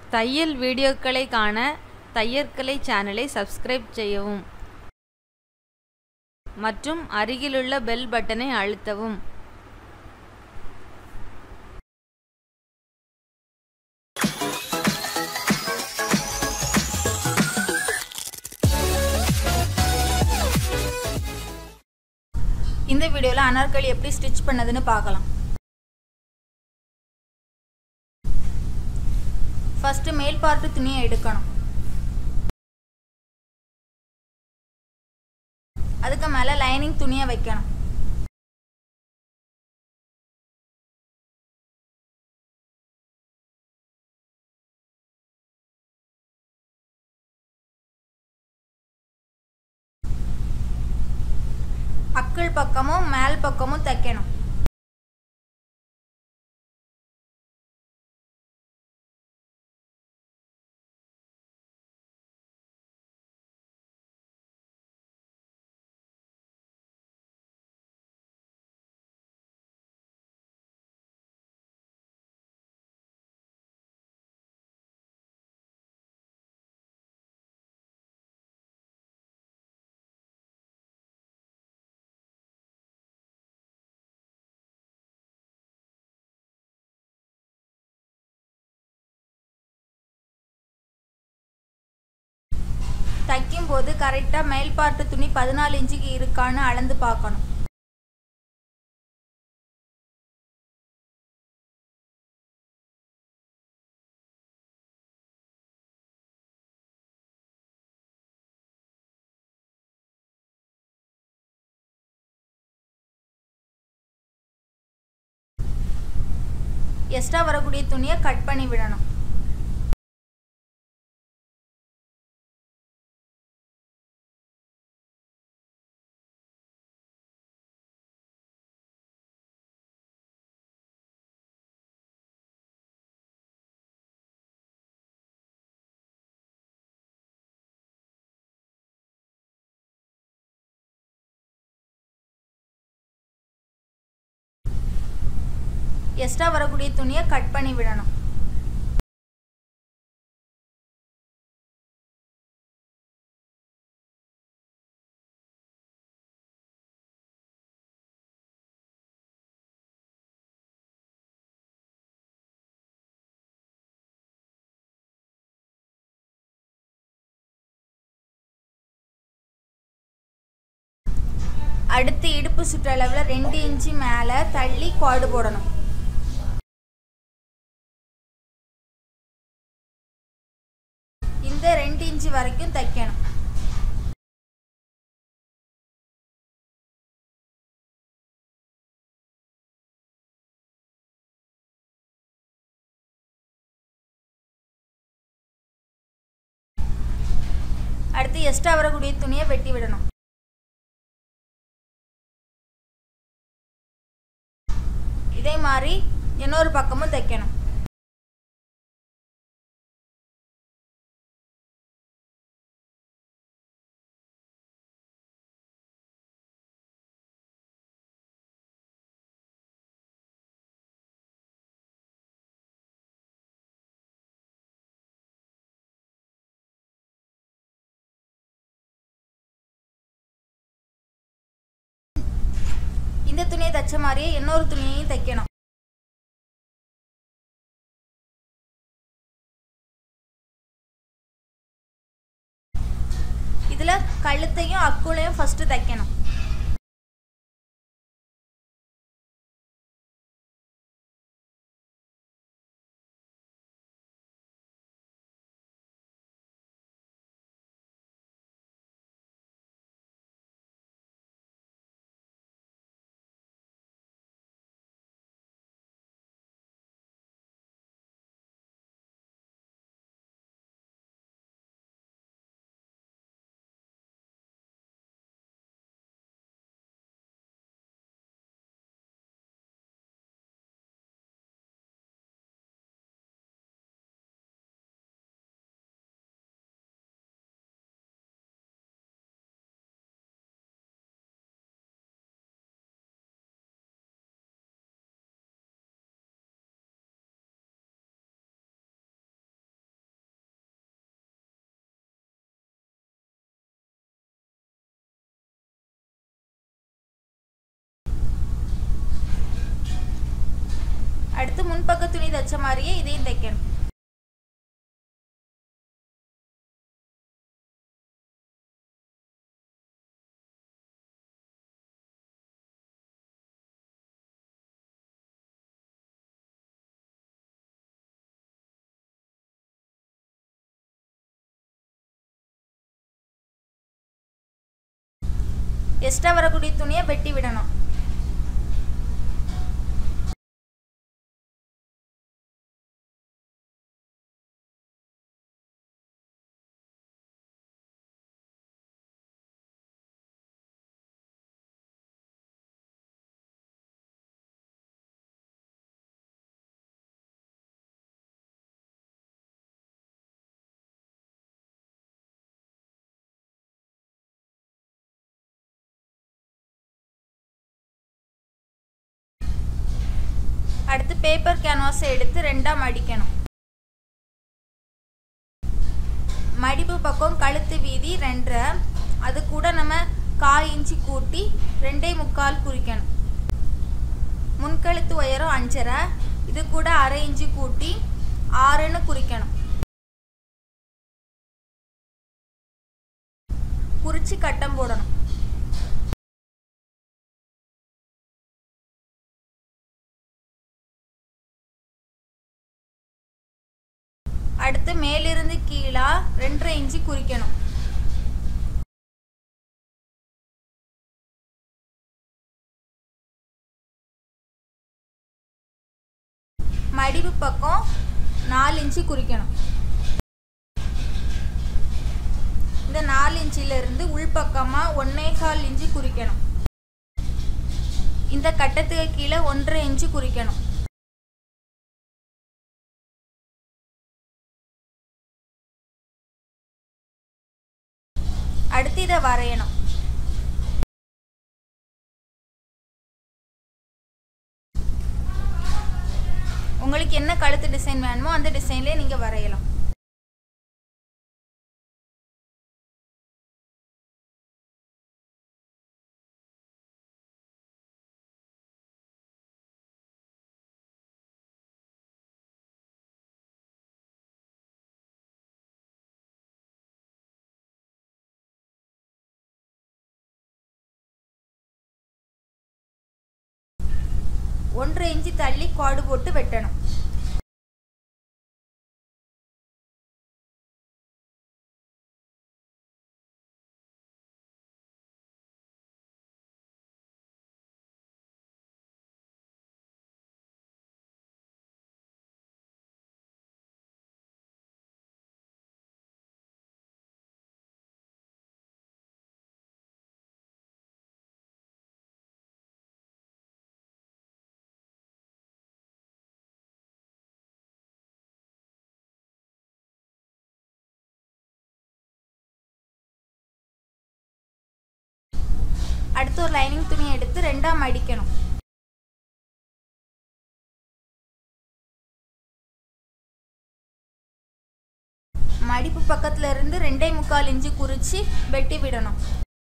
தையல் வீடியோக்களை காண தையற்கலை சேனலை சப்ஸ்கிரைப் செய்யவும் மற்றும் அருகிலுள்ள பெல் பட்டனை அழுத்தவும் இந்த வீடியோவில் அனார்கலி எப்படி ஸ்டிச் பண்ணதுன்னு பார்க்கலாம் ஃபஸ்ட்டு மேல் பார்ட்டு துணியை எடுக்கணும் அதுக்கு மேலே லைனிங் துணியை வைக்கணும் அக்கள் பக்கமும் மேல் பக்கமும் தைக்கணும் தைக்கும் போது கரெக்டாக மேல் பார்ட்டு துணி பதினாலு இன்ச்சுக்கு இருக்கான்னு அளந்து பார்க்கணும் எக்ஸ்ட்ரா வரக்கூடிய துணியை கட் பண்ணி விடணும் எக்ஸ்ட்ரா வரக்கூடிய துணியை கட் பண்ணி விடணும் அடுத்து இடுப்பு சுற்றளவில் ரெண்டு இன்ச்சு மேலே தள்ளி கோடு போடணும் இந்த ரெண்டு இன்ச்சு வரைக்கும் தைக்கணும் அடுத்து எக்ஸ்ட்ரா வரக்கூடிய துணியை வெட்டி விடணும் இதே மாதிரி இன்னொரு பக்கமும் தைக்கணும் இந்த துணியை தைச்ச மாதிரியே இன்னொரு துணியையும் தைக்கணும் இதில் கழுத்தையும் அக்குளையும் ஃபஸ்ட்டு தைக்கணும் முன்பக்க துணி தைச்ச மாதிரியே இதையும் தைக்கணும் எக்ஸ்ட்ரா வரக்கூடிய துணியை வெட்டி விடணும் அடுத்து பேப்பர் கேன்வாஸை எடுத்து ரெண்டாக மடிக்கணும் மடிப்பு பக்கம் கழுத்து வீதி ரெண்டரை அது கூட நம்ம கால் இன்ச்சு கூட்டி ரெண்டே முக்கால் குறிக்கணும் முன்கழுத்து உயரம் அஞ்சரை இது கூட அரை இன்ச்சு கூட்டி ஆறுன்னு குறிக்கணும் குறிச்சு கட்டம் போடணும் அடுத்து மேலிருந்து கீழா ரெண்டரை இன்ச்சு குறிக்கணும் மடிவு பக்கம் நாலு இன்ச்சு குறிக்கணும் இந்த நாலு இன்ச்சில இருந்து உள்பக்கமா ஒன்னே கால் இன்ச்சு குறிக்கணும் இந்த கட்டத்துக்கு கீழே ஒன்றரை இன்ச்சு குறிக்கணும் அடுத்து இதை வரையணும் உங்களுக்கு என்ன கழுத்து டிசைன் வேணுமோ அந்த டிசைன்லேயே நீங்கள் வரையலாம் ஒன்றரை இன்ச்சு தள்ளி கோடு போட்டு வெட்டணும் அடுத்து ஒரு லைனிங் துணியை எடுத்து ரெண்டா மடிக்கணும் மடிப்பு பக்கத்துல இருந்து ரெண்டே முக்கால் இன்ச்சு குறிச்சு வெட்டி விடணும்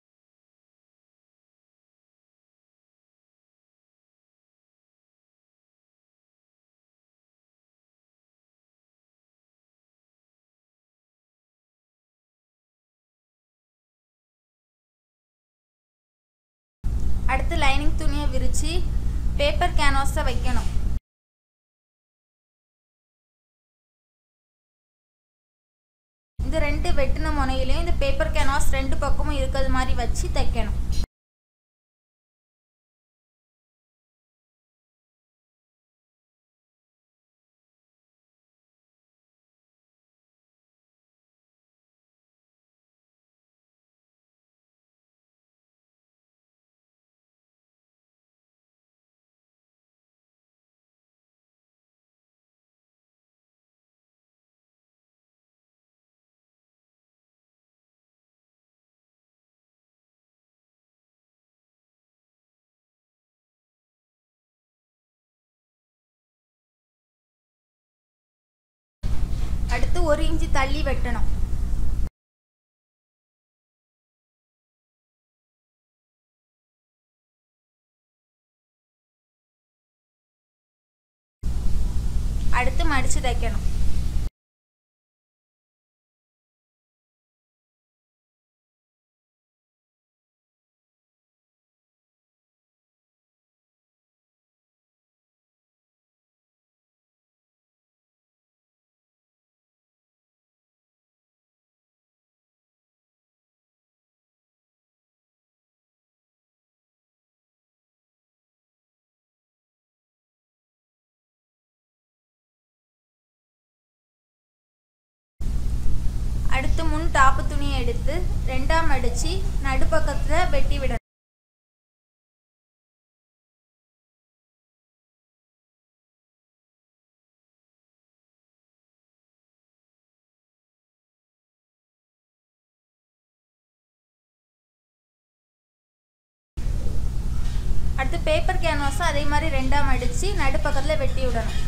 அடுத்து லைனிங் துணியை விரித்து பேப்பர் கேன்வாஸை வைக்கணும் இந்த ரெண்டு வெட்டின முனையிலையும் இந்த பேப்பர் கேன்வாஸ் ரெண்டு பக்கமும் இருக்கிறது மாதிரி வச்சு தைக்கணும் அடுத்து ஒரு இன்ச்சு தள்ளி வெட்டணும் தைக்கணும் அடுத்து முன் டாப்பு துணியை எடுத்து ரெண்டாம் அடிச்சு நடுப்பக்கத்தில் வெட்டி விடணும் அடுத்து பேப்பர் கேன்வாஸும் அதே மாதிரி ரெண்டாம் அடிச்சு நடுப்பக்கத்தில் வெட்டி விடணும்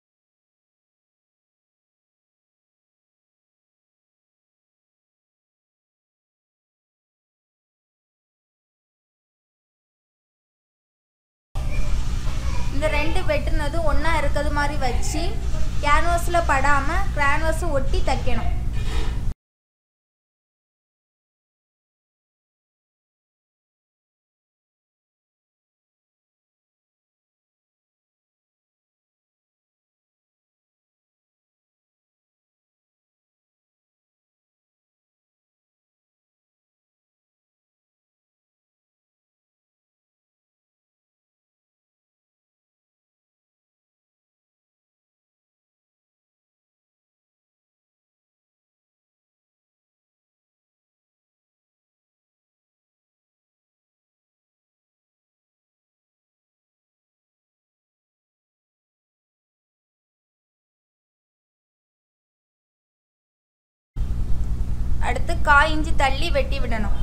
இந்த ரெண்டு வெட்டுனதும் ஒன்றா இருக்கிறது மாதிரி வச்சு கேன்வாஸில் படாமல் கேன்வாஸை ஒட்டி தைக்கணும் அடுத்து காய் இஞ்சி தள்ளி வெட்டி விடணும்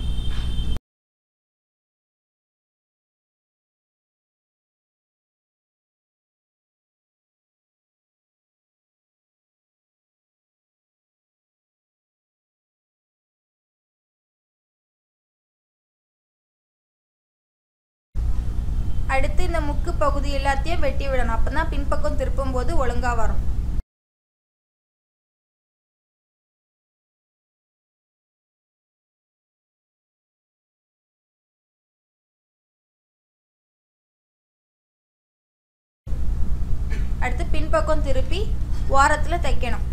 அடுத்து இந்த முக்கு பகுதி எல்லாத்தையும் வெட்டி விடணும் அப்போ தான் பின்பக்கம் திருப்பும் போது ஒழுங்காக வரும் அடுத்து பின்பக்கம் திருப்பி ஓரத்தில் தைக்கணும்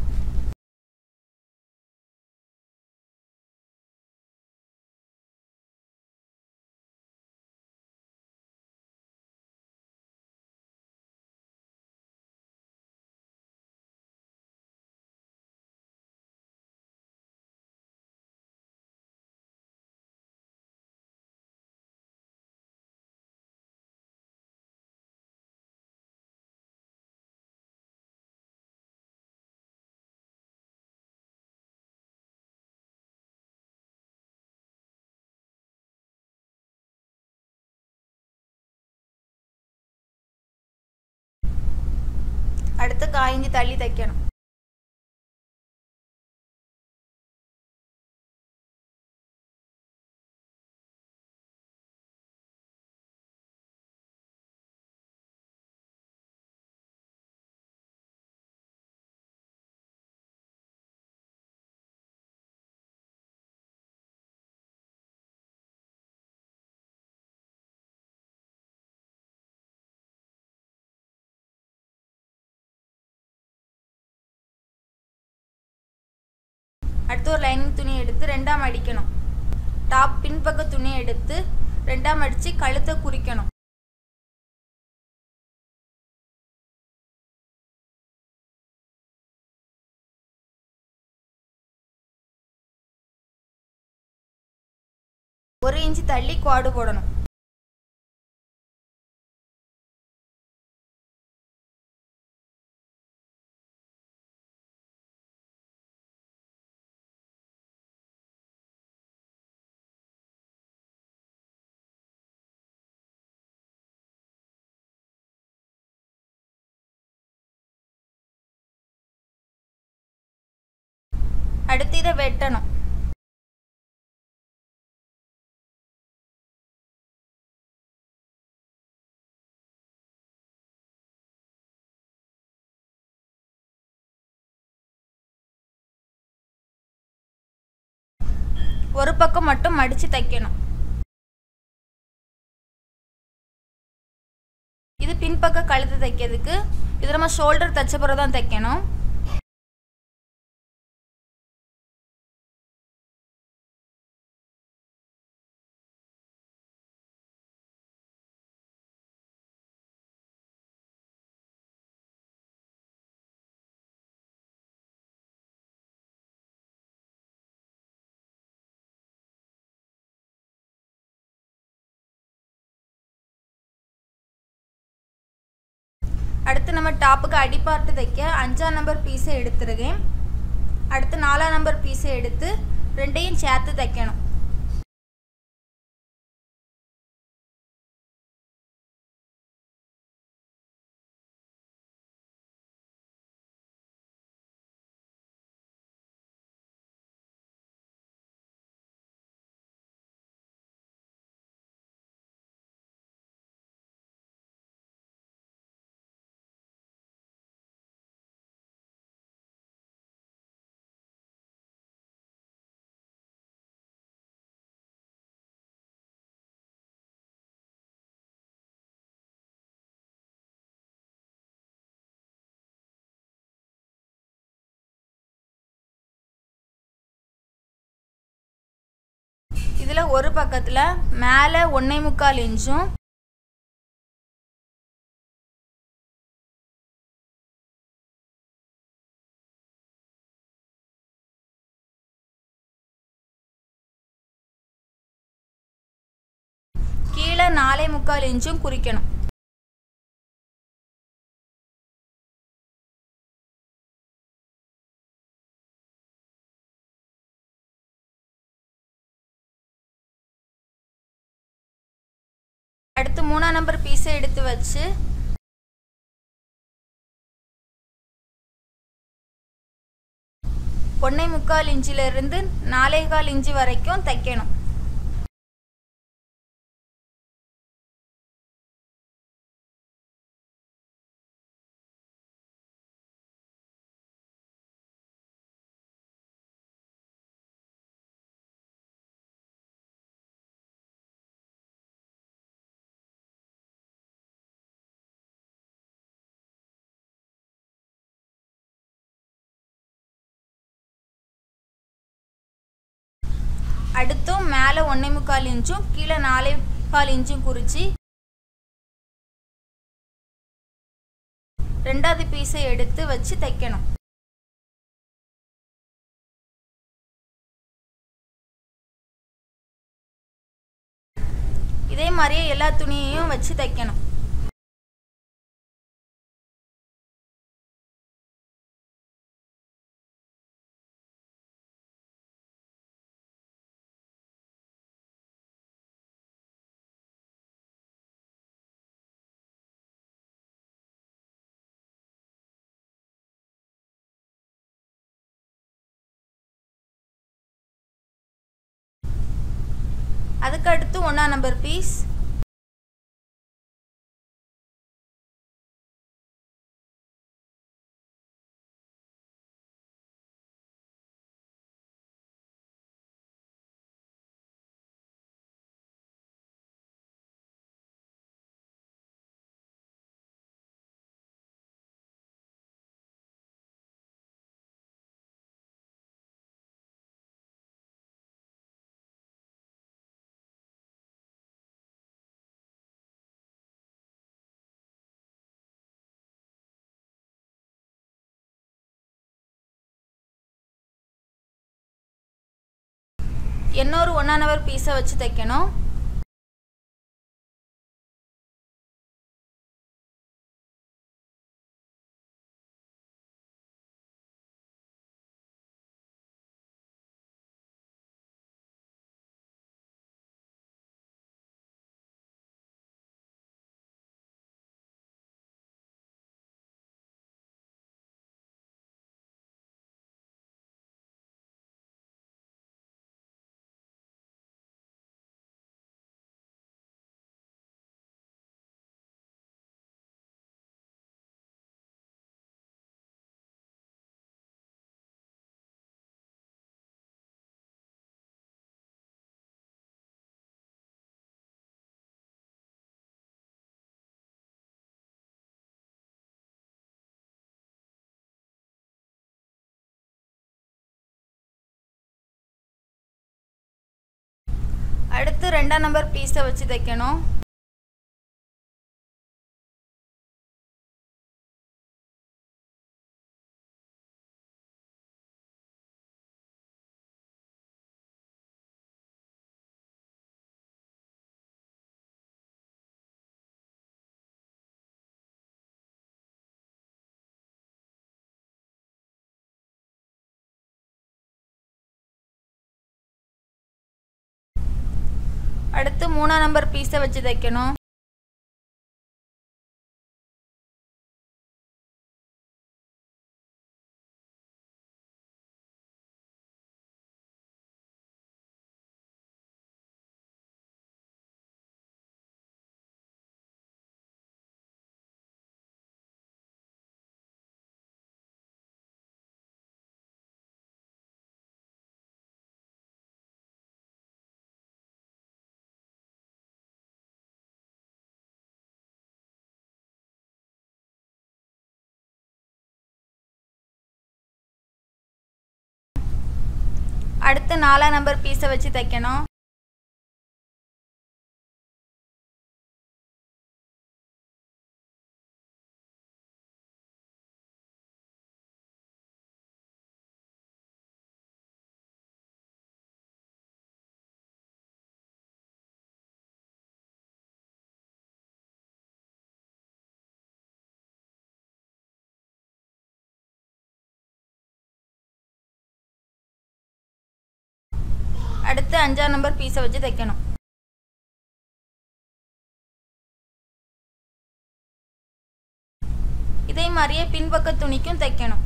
அடுத்து காய்ஞ்சி தள்ளி தைக்கணும் அடுத்து ஒரு லைனிங் துணி எடுத்து ரெண்டாம் அடிக்கணும் டாப் பின்பக்க துணியை எடுத்து ரெண்டாம் அடித்து கழுத்தை குறிக்கணும் ஒரு இன்ச்சு தள்ளி குவாடு போடணும் அடுத்து இதை வெட்டணும் ஒரு பக்கம் மட்டும் மடித்து தைக்கணும் இது பின்பக்க கழுத்து தைக்கிறதுக்கு இது நம்ம ஷோல்டர் தைச்ச பிறகு தான் தைக்கணும் அடுத்து நம்ம டாப்புக்கு அடிப்பாட்டு தைக்க அஞ்சாம் நம்பர் பீஸை எடுத்துருக்கேன் அடுத்து நாலாம் நம்பர் பீஸை எடுத்து ரெண்டையும் சேர்த்து தைக்கணும் இதில் ஒரு பக்கத்தில் மேலே ஒன்றே முக்கால் இன்ச்சும் கீழே நாலே முக்கால் இன்ச்சும் குறிக்கணும் அடுத்து மூணாம் நம்பர் பீஸை எடுத்து வச்சு ஒன்னே முக்கால் இன்ச்சிலிருந்து நாலே கால் இன்ச்சு வரைக்கும் தைக்கணும் அடுத்தும் மேலே ஒன்றே முக்கால் இன்ச்சும் கீழே நாலே கால் இன்ச்சும் குறித்து ரெண்டாவது பீஸை எடுத்து வச்சு தைக்கணும் இதே மாதிரியே எல்லா துணியையும் வச்சு தைக்கணும் அதுக்கு அடுத்து ஒன்றா நம்பர் பீஸ் இன்னொரு ஒன்றா நம்பர் பீஸை வச்சு தைக்கணும் அடுத்து ரெண்டாம் நம்பர் பீஸை வச்சு தைக்கணும் அடுத்து மூணாம் நம்பர் பீஸை வச்சு தைக்கணும் அடுத்து நாலாம் நம்பர் பீஸை வச்சு தைக்கணும் அடுத்து அஞ்சாம் நம்பர் பீஸை வச்சு தைக்கணும் இதே மாதிரியே பின்பக்க துணிக்கும் தைக்கணும்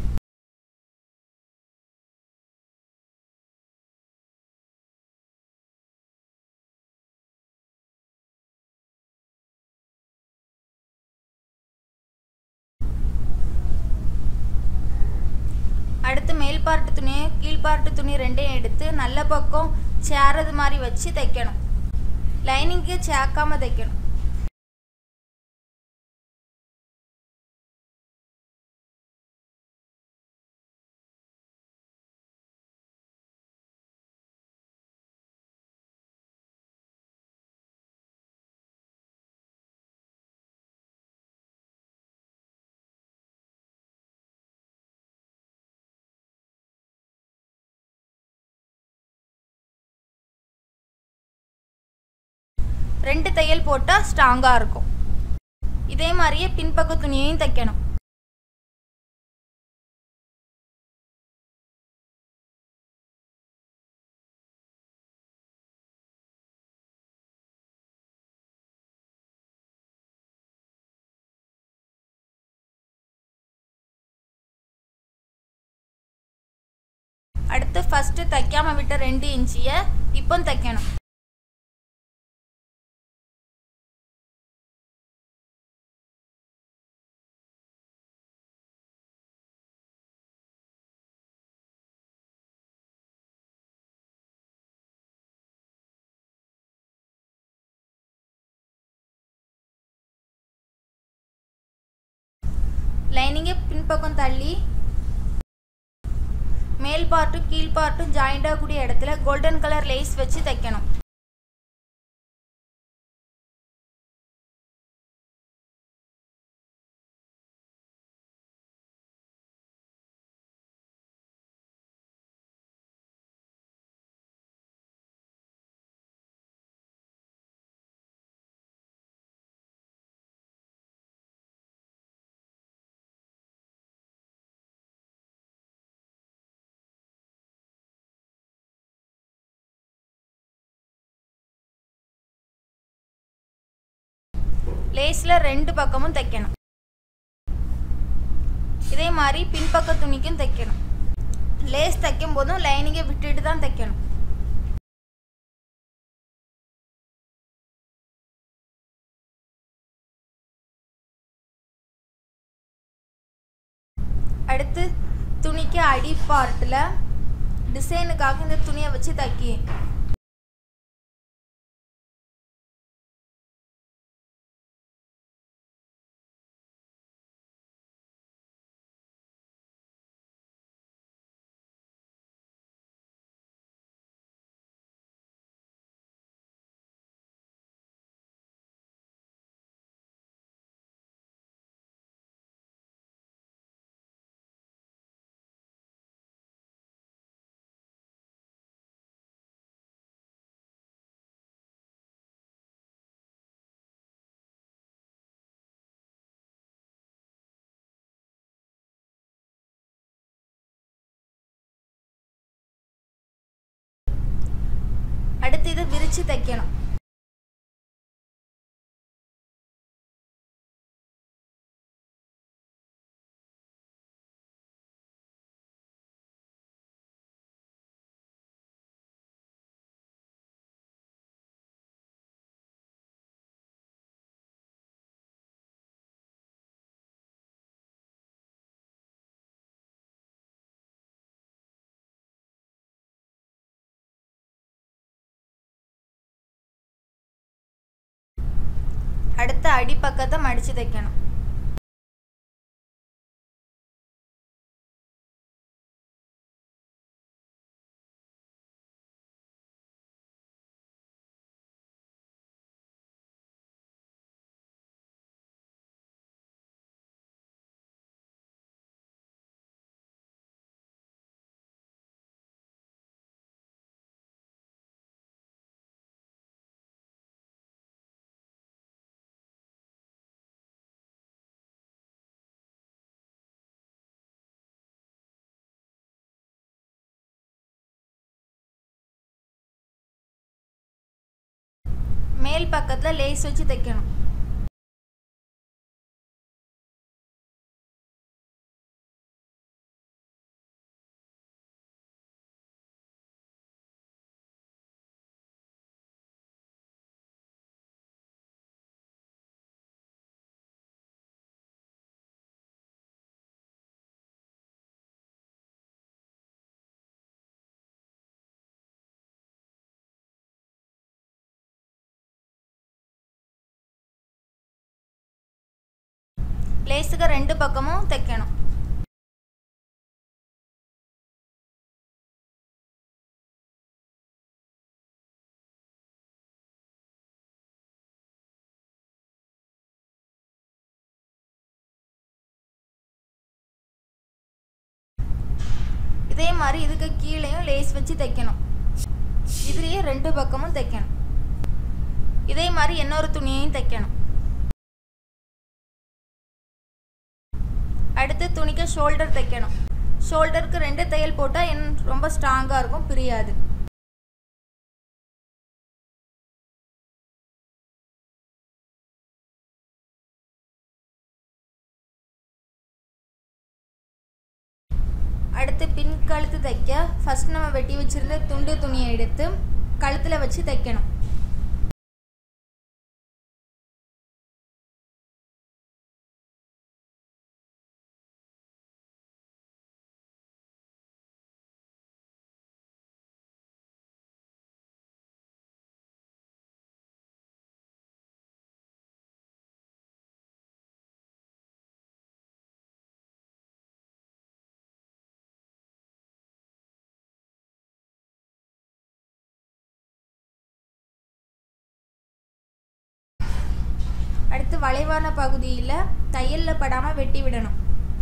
அடுத்து மேல் பார்ட்டு துணியை கீழ்பார்ட்டு துணி ரெண்டையும் எடுத்து நல்ல பக்கம் சேரது மாதிரி வச்சு தைக்கணும் லைனிங்க்கு சேர்க்காம தைக்கணும் ரெண்டு தையல் போட்டால் ஸ்ட்ராங்காக இருக்கும் இதே மாதிரியே பின்பக்க துணியையும் தைக்கணும் அடுத்து ஃபஸ்ட்டு தைக்காம விட்ட ரெண்டு இன்ச்சியை இப்போ தைக்கணும் லைனிங்கை பின்பக்கம் தள்ளி மேல் பார்ட்டும் கீழ் பார்ட்டும் ஜாயிண்ட் ஆகக்கூடிய இடத்துல கோல்டன் கலர் லேஸ் வச்சு தைக்கணும் லேஸில் ரெண்டு பக்கமும் தைக்கணும் இதே மாதிரி பின்பக்க துணிக்கும் தைக்கணும் லேஸ் தைக்கும் போதும் லைனிங்கை விட்டுட்டு தான் தைக்கணும் அடுத்து துணிக்கு அடி பார்ட்டில் டிசைனுக்காக இந்த துணியை வச்சு தைக்கி இதை விரித்து தைக்கணும் அடுத்த அடிப்பக்கத்தை மடித்து தைக்கணும் மேல் பக்கத்தில் லேஸ் வச்சு தைக்கணும் லேஸுக்கு ரெண்டு பக்கமும் தைக்கணும் இதே மாதிரி இதுக்கு கீழேயும் லேஸ் வச்சு தைக்கணும் இதுலேயே ரெண்டு பக்கமும் தைக்கணும் இதே மாதிரி இன்னொரு துணியையும் தைக்கணும் அடுத்து துணிக்கு ஷோல்டர் தைக்கணும் ஷோல்டருக்கு ரெண்டு தையல் போட்டால் என் ரொம்ப ஸ்ட்ராங்காக இருக்கும் பிரியாது அடுத்து பின் கழுத்து தைக்க ஃபர்ஸ்ட் நம்ம வெட்டி வச்சிருந்த துண்டு துணியை எடுத்து கழுத்தில் வச்சு தைக்கணும் அடுத்து வளைவான பகுதியில் தையலில் படாமல் வெட்டி விடணும்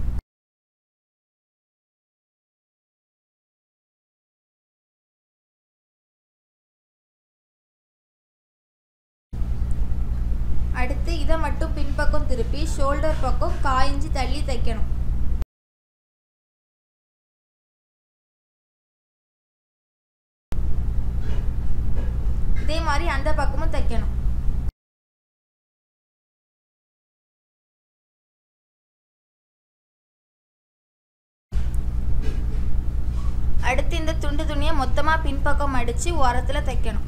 அடுத்து இதை மட்டும் பின்பக்கம் திருப்பி ஷோல்டர் பக்கம் காயிஞ்சு தள்ளி தைக்கணும் இதே மாதிரி அந்த பக்கமும் தைக்கணும் அடுத்து இந்த துண்டு துணியை மொத்தமாக பின்பக்கம் அடித்து ஓரத்தில் தைக்கணும்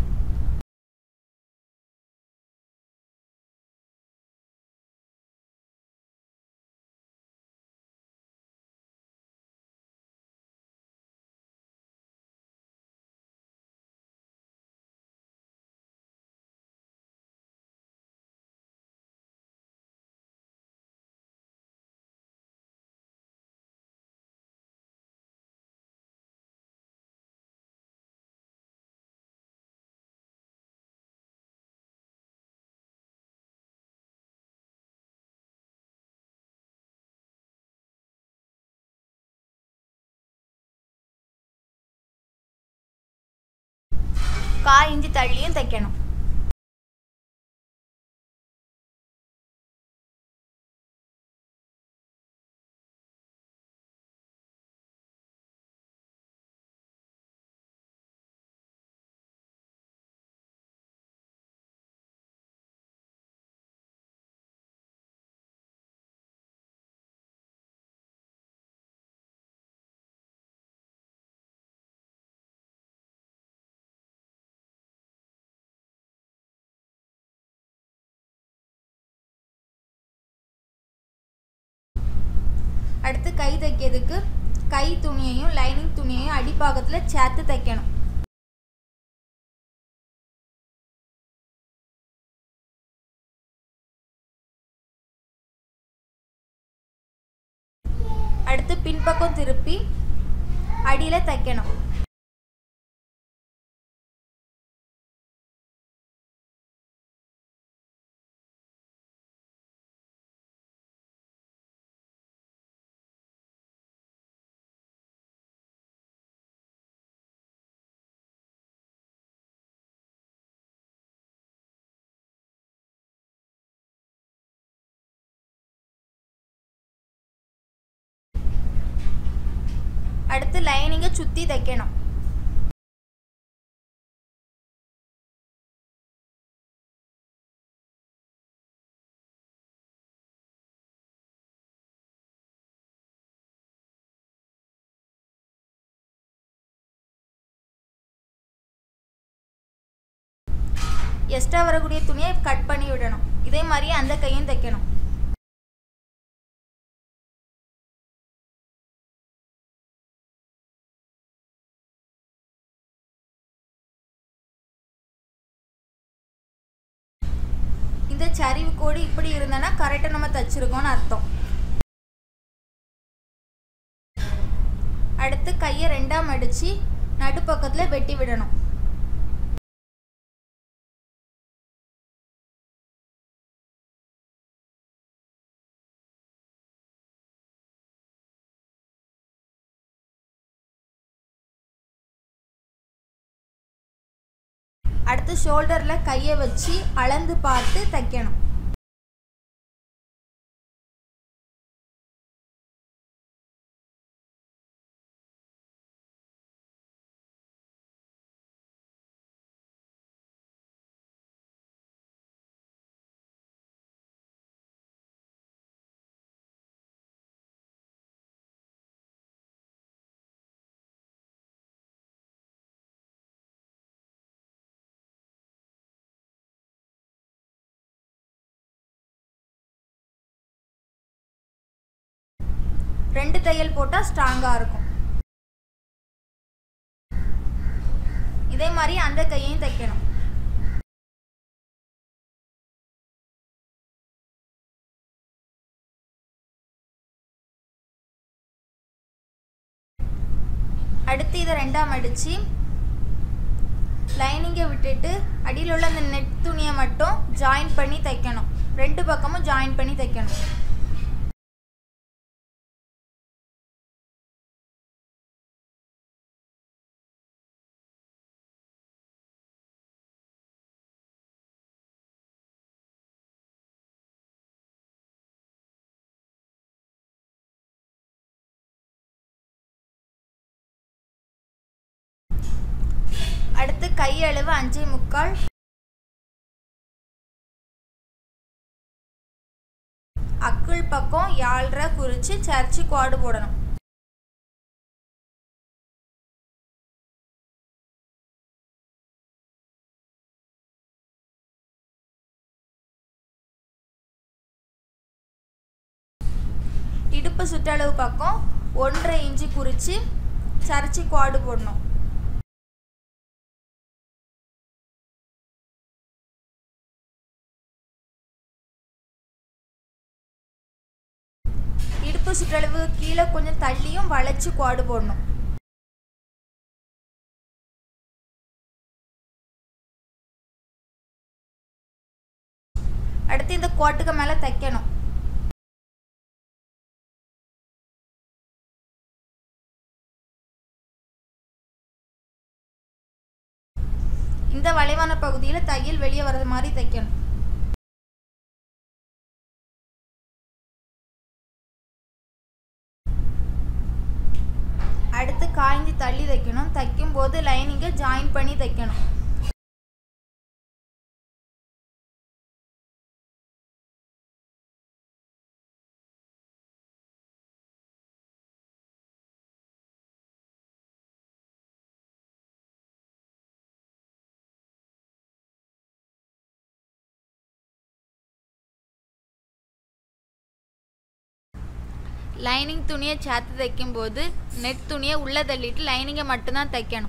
காய் இஞ்சி தள்ளியும் தைக்கணும் அடுத்து கை தைக்கிறதுக்கு கை துணியையும் லைனிங் துணியையும் அடிப்பாகத்தில் சேர்த்து தைக்கணும் அடுத்து பின்பக்கம் திருப்பி அடியில் தைக்கணும் அடுத்து லைனிங்கை சுற்றி தைக்கணும் எக்ஸ்ட்ரா வரக்கூடிய துணியை கட் பண்ணி விடணும் இதே மாதிரி அந்த கையும் தைக்கணும் இந்த சரிவு கோடு இப்படி இருந்தனா கரெக்டாக நம்ம தச்சிருக்கோம்னு அர்த்தம் அடுத்து கையை ரெண்டாம் அடித்து நடுப்பக்கத்தில் வெட்டி விடணும் அடுத்து ஷோல்டரில் கையை வச்சு அளந்து பார்த்து தைக்கணும் ரெண்டு தையல் போட்டால் ஸ்ட்ராங்காக இருக்கும் இதே மாதிரி அந்த கையையும் தைக்கணும் அடுத்து இதை ரெண்டாம் அடித்து லைனிங்கை விட்டுட்டு அடியில் உள்ள அந்த நெட் துணியை மட்டும் ஜாயின் பண்ணி தைக்கணும் ரெண்டு பக்கமும் ஜாயின் பண்ணி தைக்கணும் அடுத்து கையளவு அஞ்சே முக்கால் அக்குள் பக்கம் யாழ்ரை குறித்து சர்ச்சு குவாடு போடணும் இடுப்பு சுற்றளவு பக்கம் ஒன்றரை இன்ச்சு குறித்து சர்ச்சு குவாடு போடணும் இடுப்பு சுற்றளவு கீழே கொஞ்சம் தள்ளியும் வளைச்சு குவாடு போடணும் அடுத்து இந்த கோட்டுக்கு மேலே தைக்கணும் இந்த வளைவான பகுதியில் தையல் வெளியே வர்றது மாதிரி தைக்கணும் அடுத்து காய்ஞ்சி தள்ளி தைக்கணும் தைக்கும் போது லைனிங்கை ஜாயின் பண்ணி தைக்கணும் லைனிங் துணியை சேர்த்து தைக்கும்போது நெட் துணியை உள்ளே தள்ளிட்டு லைனிங்கை மட்டும்தான் தைக்கணும்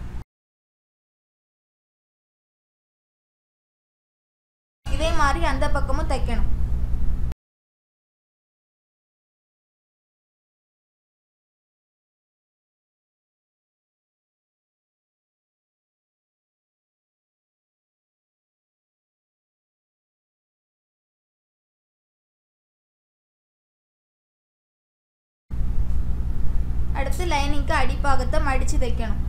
இதே மாதிரி அந்த பக்கமும் தைக்கணும் அடுத்து லைனிங்க்கு அடிப்பாகத்தை மடித்து தைக்கணும்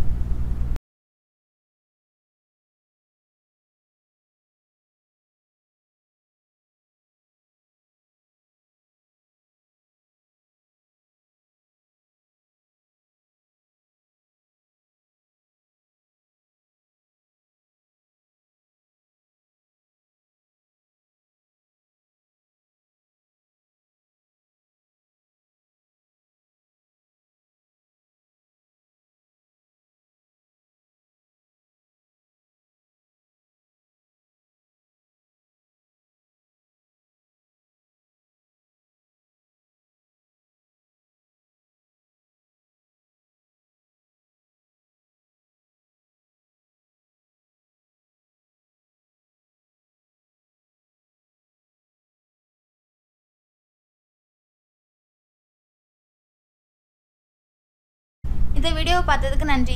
இந்த வீடியோவை பார்த்ததுக்கு நன்றி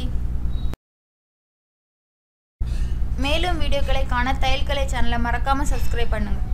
மேலும் வீடியோக்களை காண தையல் கலை சேனலை மறக்காமல் சப்ஸ்கிரைப் பண்ணுங்கள்